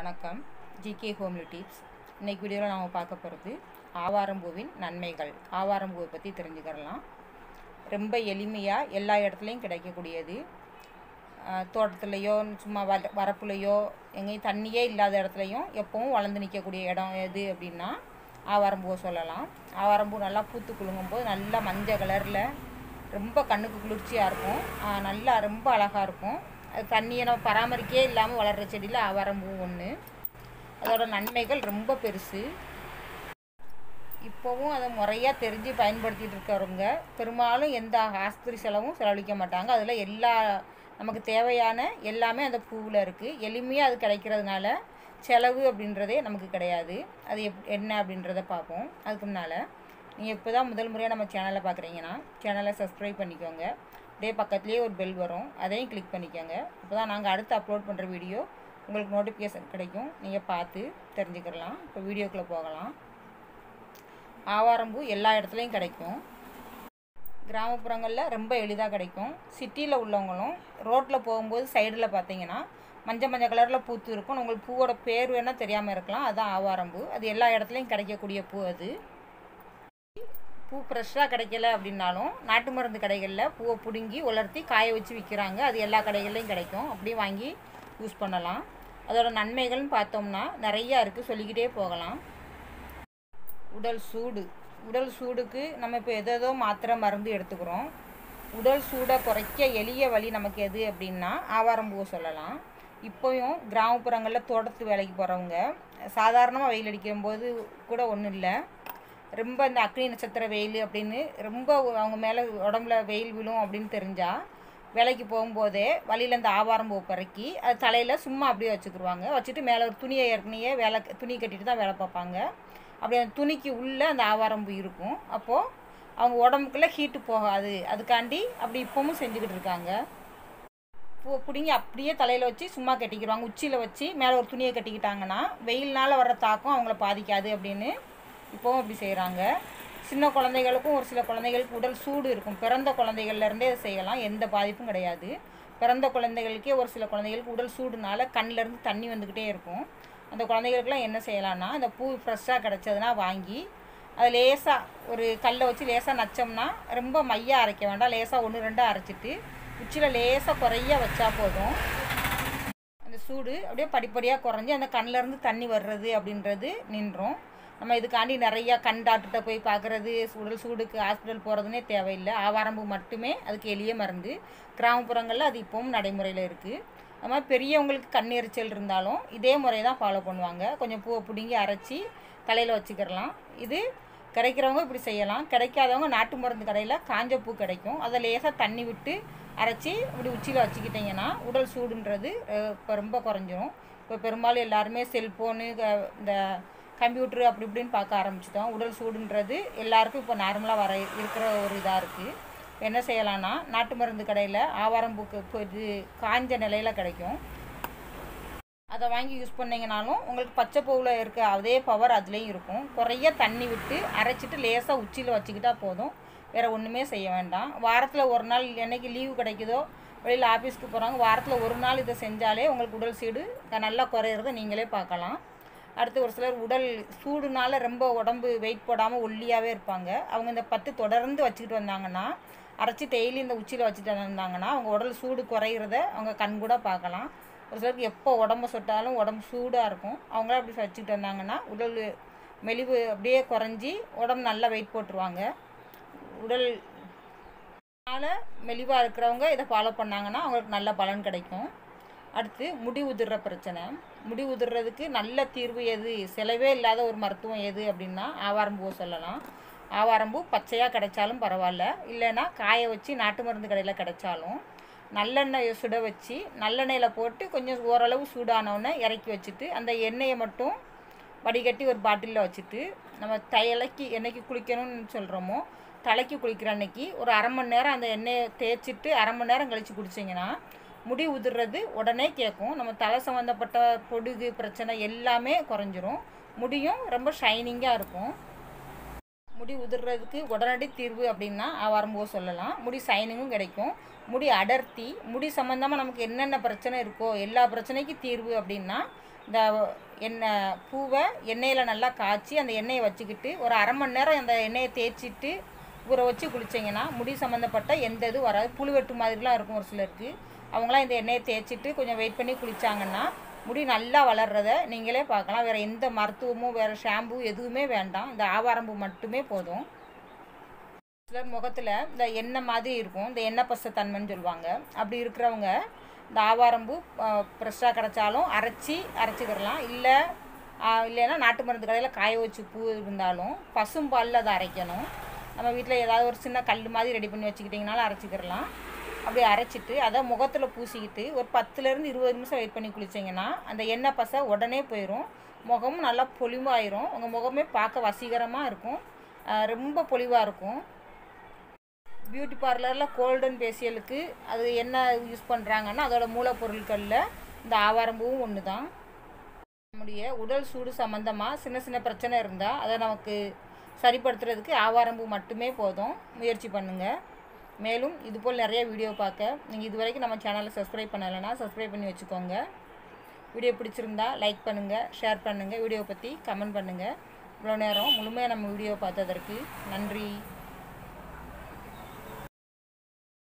வணக்கம் GK homely tips இன்னைக்கு வீடியோவில் நாம் பார்க்க போகிறது ஆவாரம்பூவின் நன்மைகள் ஆவாரம்பூவை பற்றி தெரிஞ்சுக்கிறலாம் ரொம்ப எளிமையாக எல்லா இடத்துலையும் கிடைக்கக்கூடியது ஆஹ் தோட்டத்துலேயோ சும்மா வர வரப்புலையோ எங்கேயும் தண்ணியே இல்லாத இடத்துலையும் எப்பவும் வளர்ந்து நிற்கக்கூடிய இடம் எது அப்படின்னா ஆவாரம்பூவை சொல்லலாம் ஆவாரம்பூ நல்லா பூத்து குலுங்கும்போது நல்லா மஞ்சள் கலரில் ரொம்ப கண்ணுக்கு குளிர்ச்சியாக இருக்கும் ஆஹ் நல்லா ரொம்ப அழகாக இருக்கும் அது தண்ணியை நம்ம பராமரிக்கவே இல்லாமல் வளர்கிற செடியில் ஆவாரம்பூ ஒன்று அதோட நன்மைகள் ரொம்ப பெருசு இப்போவும் அதை முறையாக தெரிஞ்சு பயன்படுத்திட்டு இருக்கிறவங்க பெரும்பாலும் எந்த ஆஸ்பத்திரி செலவும் செலவழிக்க மாட்டாங்க அதில் எல்லா நமக்கு தேவையான எல்லாமே அந்த பூவில் இருக்குது எளிமையாக அது கிடைக்கிறதுனால செலவு அப்படின்றதே நமக்கு கிடையாது அது எப் என்ன அப்படின்றத பார்ப்போம் அதுக்கு முன்னால் நீங்கள் இப்போ தான் முதல் முறையாக நம்ம சேனலை பார்க்குறீங்கன்னா சேனலை சப்ஸ்கிரைப் பண்ணிக்கோங்க அப்படியே பக்கத்துலேயே ஒரு பெல் வரும் அதையும் கிளிக் பண்ணிக்கோங்க அப்போ தான் நாங்கள் அடுத்து அப்லோட் பண்ணுற வீடியோ உங்களுக்கு நோட்டிஃபிகேஷன் கிடைக்கும் நீங்கள் பார்த்து தெரிஞ்சுக்கலாம் இப்போ வீடியோக்குள்ளே போகலாம் ஆவாரம்பூ எல்லா இடத்துலையும் கிடைக்கும் கிராமப்புறங்களில் ரொம்ப எளிதாக கிடைக்கும் சிட்டியில் உள்ளவங்களும் ரோட்டில் போகும்போது சைடில் பார்த்தீங்கன்னா மஞ்சள் மஞ்சள் கலரில் பூத்து இருக்கும் உங்களுக்கு பூவோட பேர் வேணால் தெரியாமல் இருக்கலாம் அதுதான் ஆவாரம்பூ அது எல்லா இடத்துலையும் கிடைக்கக்கூடிய பூ அது பூ ஃப்ரெஷ்ஷாக கிடைக்கல அப்படின்னாலும் நாட்டு மருந்து கடைகளில் பூவை பிடுங்கி உலர்த்தி காய வச்சு விற்கிறாங்க அது எல்லா கடைகள்லையும் கிடைக்கும் அப்படியே வாங்கி யூஸ் பண்ணலாம் அதோட நன்மைகள்னு பார்த்தோம்னா நிறையா இருக்குது சொல்லிக்கிட்டே போகலாம் உடல் சூடு உடல் சூடுக்கு நம்ம இப்போ எதோ மாத்திரை மருந்து எடுத்துக்கிறோம் உடல் சூடை குறைக்க எளிய வழி நமக்கு எது அப்படின்னா ஆவாரம்பூவை சொல்லலாம் இப்போயும் கிராமப்புறங்களில் தோட்டத்து வேலைக்கு போகிறவங்க சாதாரணமாக வெயில் அடிக்கும்போது கூட ஒன்றும் இல்லை ரொம்ப இந்த அக்னி நட்சத்திர வெயில் அப்படின்னு ரொம்ப அவங்க மேலே உடம்புல வெயில் விழும் அப்படின்னு தெரிஞ்சால் வேலைக்கு போகும்போதே வழியில் இந்த ஆவாரம்பூ பறக்கி அது தலையில் சும்மா அப்படியே வச்சுக்கிருவாங்க வச்சுட்டு மேலே ஒரு துணியை ஏற்கனவே வேலை துணி கட்டிட்டு தான் வேலை பார்ப்பாங்க அப்படி அந்த துணிக்கு உள்ளே அந்த ஆவாரம்பூ இருக்கும் அப்போது அவங்க உடம்புக்குள்ளே ஹீட்டு போகாது அதுக்காண்டி அப்படி இப்போவும் செஞ்சுக்கிட்டு இருக்காங்க பூ பிடுங்கி அப்படியே தலையில் வச்சு சும்மா கட்டிக்கிடுவாங்க உச்சியில் வச்சு மேலே ஒரு துணியை கட்டிக்கிட்டாங்கன்னா வெயில்னால் வர்ற தாக்கம் அவங்கள பாதிக்காது அப்படின்னு இப்போவும் அப்படி செய்கிறாங்க சின்ன குழந்தைகளுக்கும் ஒரு சில குழந்தைகளுக்கு உடல் சூடு இருக்கும் பிறந்த குழந்தைகள்லேருந்தே அதை செய்யலாம் எந்த பாதிப்பும் கிடையாது பிறந்த குழந்தைகளுக்கே ஒரு சில குழந்தைகளுக்கு உடல் சூடுனால கண்ணிலேருந்து தண்ணி வந்துக்கிட்டே இருக்கும் அந்த குழந்தைகளுக்குலாம் என்ன செய்யலாம்னா அந்த பூ ஃப்ரெஷ்ஷாக கிடச்சதுன்னா வாங்கி அதை லேசாக ஒரு கல்லை வச்சு லேசாக நச்சோம்னா ரொம்ப மையாக அரைக்க வேண்டாம் லேசாக ஒன்று ரெண்டாக அரைச்சிட்டு உச்சியில் லேசாக குறைய வச்சா போதும் அந்த சூடு அப்படியே படிப்படியாக குறைஞ்சி அந்த கண்ணிலேருந்து தண்ணி வர்றது அப்படின்றது நின்றும் நம்ம இதுக்காண்டி நிறையா கண் டாக்டர்கிட்ட போய் பார்க்குறது உடல் சூடுக்கு ஹாஸ்பிட்டல் போகிறதுனே தேவையில்லை ஆவாரம்பூ மட்டுமே அதுக்கு எளிய மருந்து கிராமப்புறங்களில் அது இப்போவும் நடைமுறையில் இருக்குது அது மாதிரி பெரியவங்களுக்கு கண் எரிச்சல் இருந்தாலும் இதே முறையை தான் ஃபாலோ பண்ணுவாங்க கொஞ்சம் பூவை பிடுங்கி அரைச்சி தலையில் வச்சுக்கிறலாம் இது கிடைக்கிறவங்க இப்படி செய்யலாம் கிடைக்காதவங்க நாட்டு மருந்து கடையில் காஞ்ச பூ கிடைக்கும் அதை லேசாக தண்ணி விட்டு அரைச்சி இப்படி உச்சியில் வச்சுக்கிட்டிங்கன்னா உடல் சூடுன்றது இப்போ ரொம்ப குறைஞ்சிரும் இப்போ பெரும்பாலும் எல்லாருமே செல்ஃபோனு இந்த கம்ப்யூட்ரு அப்படி இப்படின்னு பார்க்க ஆரம்பிச்சிட்டோம் உடல் சூடுன்றது எல்லாருக்கும் இப்போ நார்மலாக வர இருக்கிற ஒரு இதாக இருக்குது இப்போ என்ன செய்யலாம்னா நாட்டு மருந்து கடையில் ஆவாரம்பூக்கு இது காஞ்ச நிலையில் கிடைக்கும் அதை வாங்கி யூஸ் பண்ணிங்கனாலும் உங்களுக்கு பச்சை பூவில் இருக்க அதே பவர் அதுலேயும் இருக்கும் குறைய தண்ணி விட்டு அரைச்சிட்டு லேசாக உச்சியில் வச்சுக்கிட்டா போதும் வேறு ஒன்றுமே செய்ய வேண்டாம் வாரத்தில் ஒரு நாள் என்னைக்கு லீவு கிடைக்குதோ வெளியில் ஆஃபீஸ்க்கு போகிறாங்க வாரத்தில் ஒரு நாள் இதை செஞ்சாலே உங்களுக்கு உடல் சீடு நல்லா குறையிறத நீங்களே பார்க்கலாம் அடுத்து ஒரு சிலர் உடல் சூடுனால ரொம்ப உடம்பு வெயிட் போடாமல் ஒல்லியாகவே இருப்பாங்க அவங்க இந்த பத்து தொடர்ந்து வச்சுக்கிட்டு வந்தாங்கன்னா அரைச்சி டெய்லி இந்த உச்சியில் வச்சுட்டு வந்தாங்கன்னா அவங்க உடல் சூடு குறையிறத அவங்க கண் கூட பார்க்கலாம் ஒரு சிலருக்கு எப்போ உடம்பு சொட்டாலும் உடம்பு சூடாக இருக்கும் அவங்களாம் அப்படி வச்சுக்கிட்டு வந்தாங்கன்னா உடல் மெலிவு அப்படியே குறைஞ்சி உடம்பு நல்லா வெயிட் போட்டுருவாங்க உடல் மெலிவாக இருக்கிறவங்க இதை ஃபாலோ பண்ணாங்கன்னா அவங்களுக்கு நல்ல பலன் கிடைக்கும் அடுத்து முடி உதிர்ற பிரச்சனை முடி உதிர்றதுக்கு நல்ல தீர்வு எது செலவே இல்லாத ஒரு மருத்துவம் எது அப்படின்னா ஆவாரம்பூவை சொல்லலாம் ஆவாரம்பூ பச்சையாக கிடைச்சாலும் பரவாயில்ல இல்லைன்னா காய வச்சு நாட்டு மருந்து கடையில் கிடைச்சாலும் நல்லெண்ணெய் சுட வச்சு நல்லெண்ணெயில் போட்டு கொஞ்சம் ஓரளவு சூடானவுடனே இறக்கி வச்சுட்டு அந்த எண்ணெயை மட்டும் வடிகட்டி ஒரு பாட்டிலில் வச்சுட்டு நம்ம தலைக்கு என்னைக்கு குளிக்கணும்னு சொல்கிறோமோ தலைக்கு குளிக்கிற அன்னைக்கு ஒரு அரை மணி நேரம் அந்த எண்ணெயை தேய்ச்சிட்டு அரை மணி நேரம் கழித்து குடிச்சிங்கன்னா முடி உதிர்றது உடனே கேட்கும் நம்ம தலை சம்மந்தப்பட்ட பொடுகு பிரச்சனை எல்லாமே குறைஞ்சிரும் முடியும் ரொம்ப ஷைனிங்காக இருக்கும் முடி உதிர்றதுக்கு உடனடி தீர்வு அப்படின்னா ஆவாரம்பூவை சொல்லலாம் முடி சைனிங்கும் கிடைக்கும் முடி அடர்த்தி முடி சம்மந்தமாக நமக்கு என்னென்ன பிரச்சனை இருக்கோ எல்லா பிரச்சனைக்கும் தீர்வு அப்படின்னா இந்த எண்ணெய் பூவை எண்ணெயில் நல்லா காய்ச்சி அந்த எண்ணெயை வச்சுக்கிட்டு ஒரு அரை மணி நேரம் அந்த எண்ணெயை தேய்ச்சிட்டு ஊற வச்சு குளிச்சிங்கன்னா முடி சம்மந்தப்பட்ட எந்த இது வராது புழுவெட்டு மாதிரிலாம் இருக்கும் ஒரு சிலருக்கு அவங்களாம் இந்த எண்ணெயை தேய்ச்சிட்டு கொஞ்சம் வெயிட் பண்ணி குளிச்சாங்கன்னா முடி நல்லா வளர்றத நீங்களே பார்க்கலாம் வேறு எந்த மருத்துவமும் வேறு ஷாம்பு எதுவுமே வேண்டாம் இந்த ஆவாரம்பூ மட்டுமே போதும் சிலர் முகத்தில் இந்த எண்ணெய் மாதிரி இருக்கும் இந்த எண்ணெய் பசை தன்மைன்னு சொல்லுவாங்க அப்படி இருக்கிறவங்க இந்த ஆவாரம்பூ ஃப்ரெஷ்ஷாக கிடச்சாலும் அரைச்சி அரைச்சிக்கிடலாம் இல்லை இல்லைன்னா நாட்டு மருந்து கடையில் காய வச்சு பூ இருந்தாலும் பசும்பாலில் அதை அரைக்கணும் நம்ம வீட்டில் ஏதாவது ஒரு சின்ன கல் மாதிரி ரெடி பண்ணி வச்சுக்கிட்டிங்கனாலும் அரைச்சிக்கிடலாம் அப்படி அரைச்சிட்டு அதை முகத்தில் பூசிக்கிட்டு ஒரு பத்துலேருந்து இருபது நிமிஷம் வெயிட் பண்ணி குளிச்சிங்கன்னா அந்த எண்ணெய் பசை உடனே போயிடும் முகமும் நல்லா பொலிவாயிரும் உங்கள் முகமே பார்க்க வசீகரமாக இருக்கும் ஆஹ் ரொம்ப பொலிவாக இருக்கும் பியூட்டி பார்லரில் கோல்டன் ஃபேஷியலுக்கு அது என்ன யூஸ் பண்ணுறாங்கன்னா அதோட மூலப்பொருட்களில் இந்த ஆவாரம்பூவும் ஒன்று தான் நம்முடைய உடல் சூடு சம்மந்தமாக சின்ன சின்ன பிரச்சனை இருந்தால் அதை நமக்கு சரிப்படுத்துறதுக்கு ஆவாரம்பூ மட்டுமே போதும் முயற்சி பண்ணுங்கள் மேலும் இதுபோல் நிறைய வீடியோ பார்க்க நீங்கள் இது வரைக்கும் நம்ம சேனலை சப்ஸ்கிரைப் பண்ணலைன்னா சப்ஸ்கிரைப் பண்ணி வச்சுக்கோங்க வீடியோ பிடிச்சிருந்தா லைக் பண்ணுங்கள் ஷேர் பண்ணுங்கள் வீடியோ பற்றி கமெண்ட் பண்ணுங்கள் இவ்வளோ நேரம் முழுமையாக நம்ம வீடியோ பார்த்ததற்கு நன்றி